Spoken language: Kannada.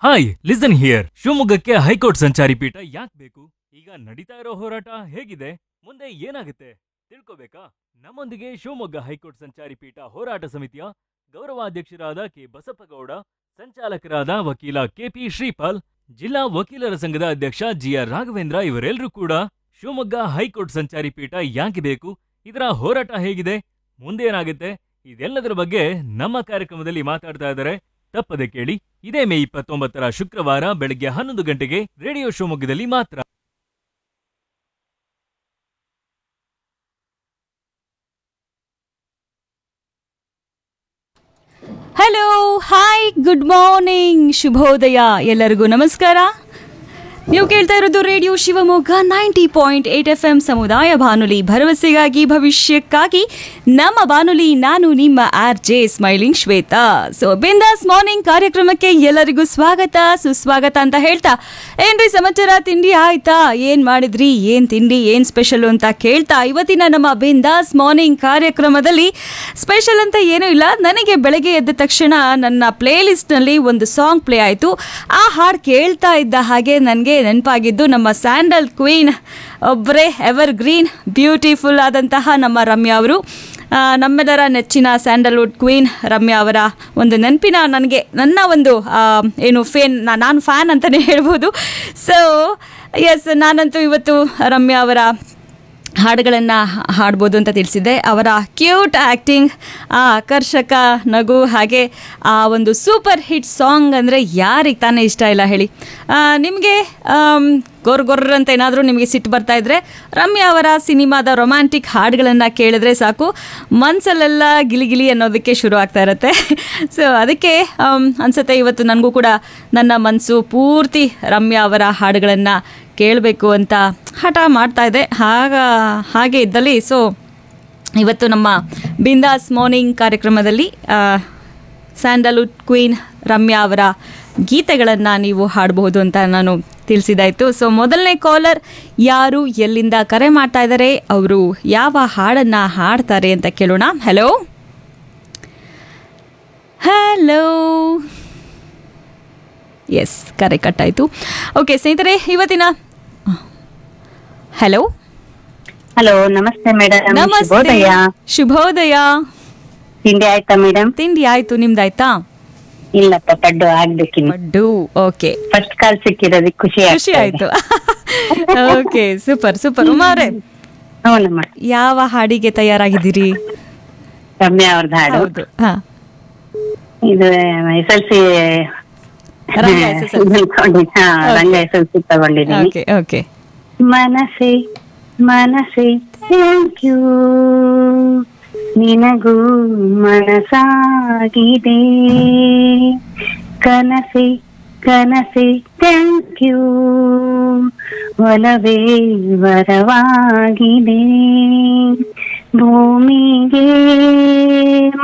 ಹಾಯ್ ಲಿಸನ್ ಹಿಯರ್ ಶಿವಮೊಗ್ಗಕ್ಕೆ ಹೈಕೋರ್ಟ್ ಸಂಚಾರಿ ಪೀಠ ಯಾಕ್ ಬೇಕು ಈಗ ನಡೀತಾ ಇರೋ ಹೋರಾಟ ಹೇಗಿದೆ ಮುಂದೆ ಏನಾಗುತ್ತೆ ತಿಳ್ಕೋಬೇಕಾ ನಮ್ಮೊಂದಿಗೆ ಶಿವಮೊಗ್ಗ ಹೈಕೋರ್ಟ್ ಸಂಚಾರಿ ಪೀಠ ಹೋರಾಟ ಸಮಿತಿಯ ಗೌರವಾಧ್ಯಕ್ಷರಾದ ಕೆ ಬಸಪ್ಪಗೌಡ ಸಂಚಾಲಕರಾದ ವಕೀಲ ಕೆಪಿ ಶ್ರೀಪಾಲ್ ಜಿಲ್ಲಾ ವಕೀಲರ ಸಂಘದ ಅಧ್ಯಕ್ಷ ಜಿಆರ್ ರಾಘವೇಂದ್ರ ಇವರೆಲ್ಲರೂ ಕೂಡ ಶಿವಮೊಗ್ಗ ಹೈಕೋರ್ಟ್ ಸಂಚಾರಿ ಪೀಠ ಯಾಕೆ ಬೇಕು ಇದರ ಹೋರಾಟ ಹೇಗಿದೆ ಮುಂದೇನಾಗುತ್ತೆ ಇದೆಲ್ಲದರ ಬಗ್ಗೆ ನಮ್ಮ ಕಾರ್ಯಕ್ರಮದಲ್ಲಿ ಮಾತಾಡ್ತಾ ಇದ್ದಾರೆ ತಪ್ಪದೆ ಕೇಳಿ ಇದೇ ಮೇ ಇಪ್ಪತ್ತೊಂಬತ್ತರ ಶುಕ್ರವಾರ ಬೆಳಗ್ಗೆ ಹನ್ನೊಂದು ಗಂಟೆಗೆ ರೇಡಿಯೋ ಶಿವಮೊಗ್ಗದಲ್ಲಿ ಮಾತ್ರ ಹಲೋ ಹಾಯ್ ಗುಡ್ ಮಾರ್ನಿಂಗ್ ಶುಭೋದಯ ಎಲ್ಲರಿಗೂ ನಮಸ್ಕಾರ ನೀವು ಕೇಳ್ತಾ ಇರೋದು radio Shivamogga ninety point eight F M ಸಮುದಾಯ ಬಾನುಲಿ ಭರವಸೆಗಾಗಿ ಭವಿಷ್ಯಕ್ಕಾಗಿ ನಮ್ಮ ಬಾನುಲಿ ನಾನು ನಿಮ್ಮ R J smiling Shwetha so Bindaas morning ಕಾರ್ಯಕ್ರಮಕ್ಕೆ ಎಲ್ಲರಿಗೂ ಸ್ವಾಗತ ಸುಸ್ವಾಗತ ಅಂತ ಹೇಳ್ತಾ ಏನ್ರಿ ಸಮಾಚಾರ ತಿಂಡಿ ಆಯ್ತಾ ಏನ್ ಮಾಡಿದ್ರಿ ಏನ್ ತಿಂಡಿ ಏನ್ ಸ್ಪೆಷಲ್ ಅಂತ ಕೇಳ್ತಾ ಇವತ್ತಿನ ನಮ್ಮ ಬಿಂದಾಸ್ ಮಾರ್ನಿಂಗ್ ಕಾರ್ಯಕ್ರಮದಲ್ಲಿ ಸ್ಪೆಷಲ್ ಅಂತ ಏನೂ ಇಲ್ಲ ನನಗೆ ಬೆಳಗ್ಗೆ ಎದ್ದ ತಕ್ಷಣ ನನ್ನ ಪ್ಲೇ ಲಿಸ್ಟ್ನಲ್ಲಿ ಒಂದು ಸಾಂಗ್ ಪ್ಲೇ ಆಯಿತು ಆ ಹಾಡು ಕೇಳ್ತಾ ಇದ್ದ ಹಾಗೆ ನನಗೆ ನೆನಪಾಗಿದ್ದು ನಮ್ಮ ಸ್ಯಾಂಡಲ್ ಕ್ವೀನ್ ಒಬ್ಬರೇ ಎವರ್ ಗ್ರೀನ್ ಬ್ಯೂಟಿಫುಲ್ ಆದಂತಹ ನಮ್ಮ ರಮ್ಯಾ ಅವರು ಆ, ನಮ್ಮೆಲ್ಲರ ನೆಚ್ಚಿನ ಸ್ಯಾಂಡಲ್ವುಡ್ ಕ್ವೀನ್ ರಮ್ಯಾ ಅವರ ಒಂದು ನೆನಪಿನ ನನಗೆ ನನ್ನ ಒಂದು ಆ, ಏನು ಫೇನ್ ನಾನು ಫ್ಯಾನ್ ಅಂತಲೇ ಹೇಳ್ಬೋದು ಸೊ ಎಸ್ ನಾನಂತೂ ಇವತ್ತು ರಮ್ಯಾ ಅವರ ಹಾಡುಗಳನ್ನು ಹಾಡ್ಬೋದು ಅಂತ ತಿಳಿಸಿದ್ದೆ ಅವರ ಕ್ಯೂಟ್ ಆ್ಯಕ್ಟಿಂಗ್ ಆ ಆಕರ್ಷಕ ನಗು ಹಾಗೆ ಆ ಒಂದು ಸೂಪರ್ ಹಿಟ್ ಸಾಂಗ್ ಅಂದರೆ ಯಾರಿಗೆ ತಾನೇ ಇಷ್ಟ ಇಲ್ಲ ಹೇಳಿ ನಿಮಗೆ ಗೊರ್ ಗೊರ್ರ ಅಂತ ಏನಾದರೂ ನಿಮಗೆ ಸಿಟ್ಟು ಬರ್ತಾ ಇದ್ರೆ ರಮ್ಯಾ ಅವರ ಸಿನಿಮಾದ ರೊಮ್ಯಾಂಟಿಕ್ ಹಾಡುಗಳನ್ನು ಕೇಳಿದ್ರೆ ಸಾಕು ಮನಸ್ಸಲ್ಲೆಲ್ಲ ಗಿಲಿಗಿಲಿ ಅನ್ನೋದಕ್ಕೆ ಶುರು ಆಗ್ತಾ ಇರುತ್ತೆ ಸೊ ಅದಕ್ಕೆ ಆಮ್, ಅನ್ಸುತ್ತೆ ಇವತ್ತು ನನಗೂ ಕೂಡ ನನ್ನ ಮನಸ್ಸು ಪೂರ್ತಿ ರಮ್ಯಾ ಅವರ ಹಾಡುಗಳನ್ನು ಕೇಳಬೇಕು ಅಂತ ಹಠ ಮಾಡ್ತಾ ಇದೆ ಆಗ ಹಾಗೆ ಇದ್ದಲ್ಲಿ ಸೊ ಇವತ್ತು ನಮ್ಮ ಬಿಂದಾಸ್ ಮಾರ್ನಿಂಗ್ ಕಾರ್ಯಕ್ರಮದಲ್ಲಿ ಆ, ಸ್ಯಾಂಡಲ್ವುಡ್ ಕ್ವೀನ್ ರಮ್ಯಾ ಅವರ ಗೀತೆಗಳನ್ನು ನೀವು ಹಾಡಬಹುದು ಅಂತ ನಾನು ತಿಳಿಸಿದಾಯಿತು ಸೊ ಮೊದಲನೇ ಕಾಲರ್ ಯಾರು ಎಲ್ಲಿಂದ ಕರೆ ಮಾಡ್ತಾ ಇದ್ದಾರೆ ಅವರು ಯಾವ ಹಾಡನ್ನು ಹಾಡ್ತಾರೆ ಅಂತ ಕೇಳೋಣ ಹಲೋ ಹಲೋ ಎಸ್ ಕರೆ ಕಟ್ಟಾಯಿತು ಓಕೆ ಸ್ನೇಹಿತರೆ ಇವತ್ತಿನ ಹಲೋ ಹಲೋ ನಮಸ್ತೆ ಮೇಡಮ್ ನಮಸ್ತೆ ಶುಭೋದಯ ಶುಭೋದಯ ತಿಂಡಿ ಆಯ್ತಾ ಮೇಡಮ್ ತಿಂಡಿ ಆಯ್ತು ನಿಮ್ದಾಯ್ತಾ ಇಲ್ಲಪ್ಪ ಪಡ್ಡು ಆಗ್ಬೇಕಿನ್ನು ಪಡ್ಡು ಓಕೆ ಫಸ್ಟ್ ಕಾಲ್ ಸಿಕ್ಕಿರೋದಕ್ಕೆ ಖುಷಿ ಖುಷಿ ಆಗ್ತಾ ಇದೆ. ಆಯ್ತು ಓಕೆ ಸೂಪರ್ ಸೂಪರ್ ಉಮಾರೆ ಹೌನಮ್ಮ ಯಾವ ಹಾಡಿಗೆ ತಯಾರಾಗಿದ್ದೀರಿ ರಮ್ಯಾ ಅವ್ರದ್ದು ಹಾಡು ಹೌದು ಹಾ ಇದು S L C Ranga SSLC. ಹಾ ರಂಗ ಎಸ್ ಎಲ್ ಸಿ ತಗೊಂಡಿದ್ದೀನಿ ಓಕೆ ಓಕೆ ಮನಸ್ಸೆ ಮನಸ್ಸೆ ಥ್ಯಾಂಕ್ ಯು ನಿನಗೂ ಮನಸಾಗಿದೆ ಕನಸೆ ಕನಸೆ ಥ್ಯಾಂಕ್ ಯು ಒಲವೇ ವರವಾಗಿದೆ ಭೂಮಿಗೆ